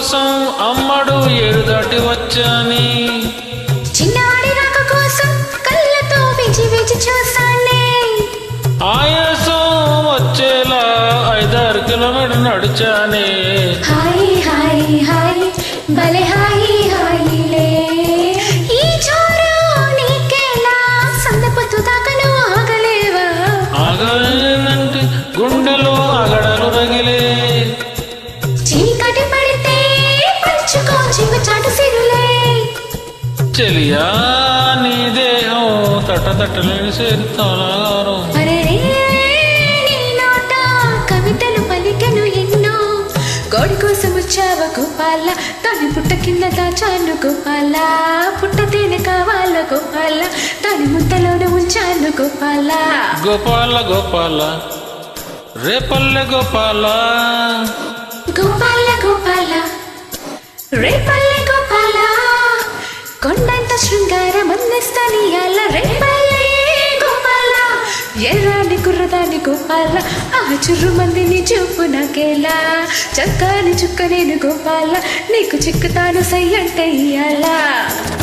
కోసం అమ్మడు ఏడు దాటి వచ్చాని చిన్నాడి రాక కోసం కళ్ళతో వేచి వేచి చూసానే ఆయాసం వచ్చేలా ఐదారు కిలోమీటర్ నడిచానే హాయ్ హాయ్ హాయ్ భలే హాయ్ హాయిలే ఈ చోరు నీకేలా సందపొత్తు దాకా నువ్వు ఆగలేవా ఆగలేనంటే గుండెలో అగడలు రగిలే చీకటి పడితే పంచుకో చిక్కు చాటు సిరులే చెలియా నీ దేహం తట తట్టలేని సేరుతానాగారం అరే నీ నోట కవితలు పలికెను ఎన్నో గోడి కోసం వచ్చావ గోపాల దాని పుట్ట కింద దాచాను గోపాల పుట్ట తేనె కావాల గోపాల దాని ముద్దలోనే ఉంచాను గోపాల గోపాల గోపాల రేపల్లె గోపాల గోపాల గోపాల రేపల్లె గోపాల కొండంత శృంగారం అందిస్తాని అల్ల రేపల్లె గోపాల ఎర్రాని కుర్రదాని గోపాల ఆ చుర్రు మందిని చూపు నాకేలా చక్కాని చుక్క నేను గోపాల నీకు చిక్కుతాను సై అంటే ఇయ్యాలా